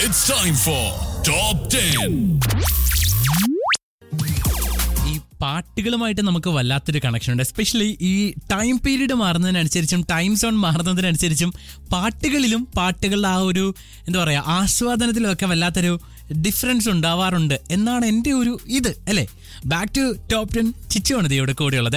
It's time for Top 10. ഈ പാട്ടുകളുമായിട്ട് നമുക്ക് വല്ലാത്തൊരു കണക്ഷൻ ഉണ്ട് എസ്പെഷ്യലി ഈ ടൈം പീരീഡ് മാറുന്നതിനനുസരിച്ചും ടൈം സോൺ മാറുന്നതിനനുസരിച്ചും പാട്ടുകളിലും പാട്ടുകളുടെ ആ ഒരു എന്താ പറയുക ആസ്വാദനത്തിലും ഒക്കെ വല്ലാത്തൊരു ഡിഫറൻസ് ഉണ്ടാവാറുണ്ട് എന്നാണ് എൻ്റെ ഒരു ഇത് അല്ലേ ബാക്ക് ടു ടോപ്പ് ടെൻ ചിച്ചുവാണ് ഇതിയുടെ കൂടെയുള്ളത്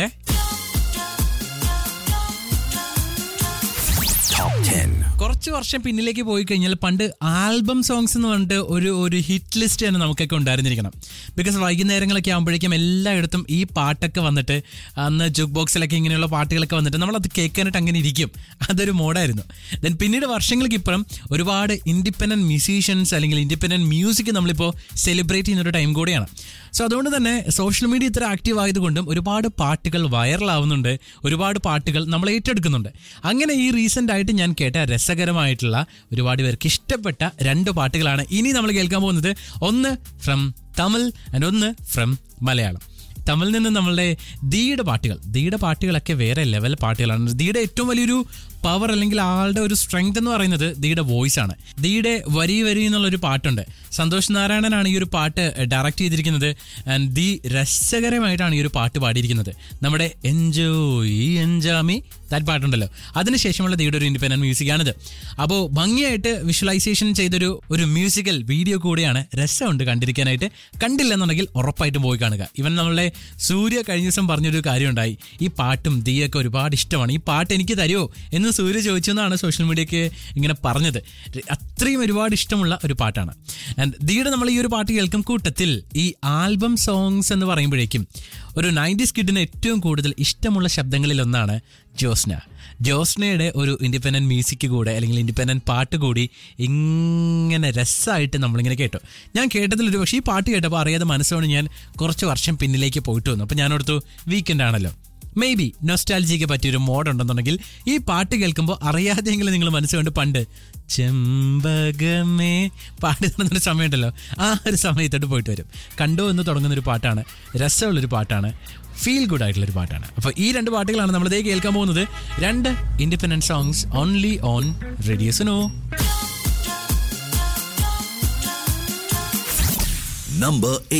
കുറച്ച് വർഷം പിന്നിലേക്ക് പോയി കഴിഞ്ഞാൽ പണ്ട് ആൽബം സോങ്സ് എന്ന് പറഞ്ഞിട്ട് ഒരു ഒരു ഹിറ്റ് ലിസ്റ്റ് തന്നെ നമുക്കൊക്കെ ഉണ്ടായിരുന്നിരിക്കണം ബിക്കോസ് വൈകുന്നേരങ്ങളൊക്കെ ആകുമ്പോഴേക്കും എല്ലായിടത്തും ഈ പാട്ടൊക്കെ വന്നിട്ട് അന്ന് ജുക്ക് ബോക്സിലൊക്കെ ഇങ്ങനെയുള്ള പാട്ടുകളൊക്കെ വന്നിട്ട് നമ്മളത് കേൾക്കാനായിട്ട് അങ്ങനെ ഇരിക്കും അതൊരു മോഡായിരുന്നു ദെൻ പിന്നീട് വർഷങ്ങൾക്ക് ഇപ്പുറം ഒരുപാട് ഇൻഡിപെൻഡൻറ്റ് മ്യൂസീഷ്യൻസ് അല്ലെങ്കിൽ ഇൻഡിപെൻഡൻറ്റ് മ്യൂസിക് നമ്മളിപ്പോൾ സെലിബ്രേറ്റ് ചെയ്യുന്ന ഒരു ടൈം കൂടിയാണ് സോ അതുകൊണ്ട് തന്നെ സോഷ്യൽ മീഡിയ ഇത്ര ആക്റ്റീവ് ആയതുകൊണ്ടും ഒരുപാട് പാട്ടുകൾ വൈറലാവുന്നുണ്ട് ഒരുപാട് പാട്ടുകൾ നമ്മൾ ഏറ്റെടുക്കുന്നുണ്ട് അങ്ങനെ ഈ റീസെൻ്റ് ആയിട്ട് ഞാൻ കേട്ട രസകരമായിട്ടുള്ള ഒരുപാട് പേർക്ക് ഇഷ്ടപ്പെട്ട രണ്ട് പാട്ടുകളാണ് ഇനി നമ്മൾ കേൾക്കാൻ പോകുന്നത് ഒന്ന് ഫ്രം തമിഴ് ആൻഡ് ഒന്ന് ഫ്രം മലയാളം തമിഴിൽ നിന്ന് നമ്മളുടെ ദീയുടെ പാട്ടുകൾ ദീയുടെ പാട്ടുകളൊക്കെ വേറെ ലെവൽ പാട്ടുകളാണ് ദീയുടെ ഏറ്റവും വലിയൊരു പവർ അല്ലെങ്കിൽ ആളുടെ ഒരു സ്ട്രെങ്ത് എന്ന് പറയുന്നത് ദീയുടെ വോയിസ് ആണ് ദീയുടെ വരി വരി എന്നുള്ള ഒരു പാട്ടുണ്ട് സന്തോഷ് നാരായണനാണ് ഈ ഒരു പാട്ട് ഡയറക്റ്റ് ചെയ്തിരിക്കുന്നത് ആൻഡ് ദി രസകരമായിട്ടാണ് ഈ ഒരു പാട്ട് പാടിയിരിക്കുന്നത് നമ്മുടെ എൻജോയ് എൻജാമി ദാറ്റ് പാട്ടുണ്ടല്ലോ അതിനുശേഷമുള്ള ദീയുടെ ഒരു ഇൻഡിപെൻഡന്റ് മ്യൂസിക് ആണിത് അപ്പോൾ ഭംഗിയായിട്ട് വിഷ്വലൈസേഷൻ ചെയ്തൊരു ഒരു മ്യൂസിക്കൽ വീഡിയോ കൂടിയാണ് രസമുണ്ട് കണ്ടിരിക്കാനായിട്ട് കണ്ടില്ലെന്നുണ്ടെങ്കിൽ ഉറപ്പായിട്ടും പോയി കാണുക ഇവൻ നമ്മളുടെ സൂര്യ കഴിഞ്ഞ ദിവസം പറഞ്ഞൊരു കാര്യമുണ്ടായി ഈ പാട്ടും ദീയൊക്കെ ഒരുപാട് ഇഷ്ടമാണ് ഈ പാട്ട് എനിക്ക് തരുമോ എന്ന് സൂര്യ ചോദിച്ചെന്നാണ് സോഷ്യൽ മീഡിയക്ക് ഇങ്ങനെ പറഞ്ഞത് അത്രയും ഒരുപാട് ഇഷ്ടമുള്ള ഒരു പാട്ടാണ് ആൻഡ് ദീയുടെ നമ്മൾ ഈ ഒരു പാട്ട് കേൾക്കും കൂട്ടത്തിൽ ഈ ആൽബം സോങ്സ് എന്ന് പറയുമ്പോഴേക്കും ഒരു നയൻറ്റീസ് കിഡിന് ഏറ്റവും കൂടുതൽ ഇഷ്ടമുള്ള ശബ്ദങ്ങളിൽ ഒന്നാണ് ജോസ്ന ജോസ്നയുടെ ഒരു ഇൻഡിപെൻഡൻറ്റ് മ്യൂസിക് കൂടെ അല്ലെങ്കിൽ ഇൻഡിപെൻഡൻറ്റ് പാട്ട് കൂടി ഇങ്ങനെ രസമായിട്ട് നമ്മളിങ്ങനെ കേട്ടു ഞാൻ കേട്ടതിൽ ഒരു പക്ഷേ ഈ പാട്ട് കേട്ടപ്പോൾ അറിയാതെ മനസ്സോട് ഞാൻ കുറച്ച് വർഷം പിന്നിലേക്ക് പോയിട്ട് വന്നു അപ്പോൾ ഞാൻ ഓർത്തു വീക്കെൻഡ് ആണല്ലോ മേ ബി നൊസ്റ്റാലജിക്ക് പറ്റിയൊരു മോഡ് ഉണ്ടെന്നുണ്ടെങ്കിൽ ഈ പാട്ട് കേൾക്കുമ്പോൾ അറിയാതെയെങ്കിലും നിങ്ങൾ മനസ്സുകൊണ്ട് പണ്ട് ചെമ്പകമേ പാടി നടന്നൊരു സമയമുണ്ടല്ലോ ആ ഒരു സമയത്തോട്ട് പോയിട്ട് വരും കണ്ടോ എന്ന് തുടങ്ങുന്ന ഒരു പാട്ടാണ് രസമുള്ളൊരു പാട്ടാണ് ഫീൽ ഗുഡ് ആയിട്ടുള്ള ഒരു പാട്ടാണ് അപ്പോൾ ഈ രണ്ട് പാട്ടുകളാണ് നമ്മൾ ഇതേ കേൾക്കാൻ പോകുന്നത് രണ്ട് ഇൻഡിപെൻഡൻറ്റ് സോങ്സ് ഓൺലി ഓൺ റേഡിയോസിനോ Number 8.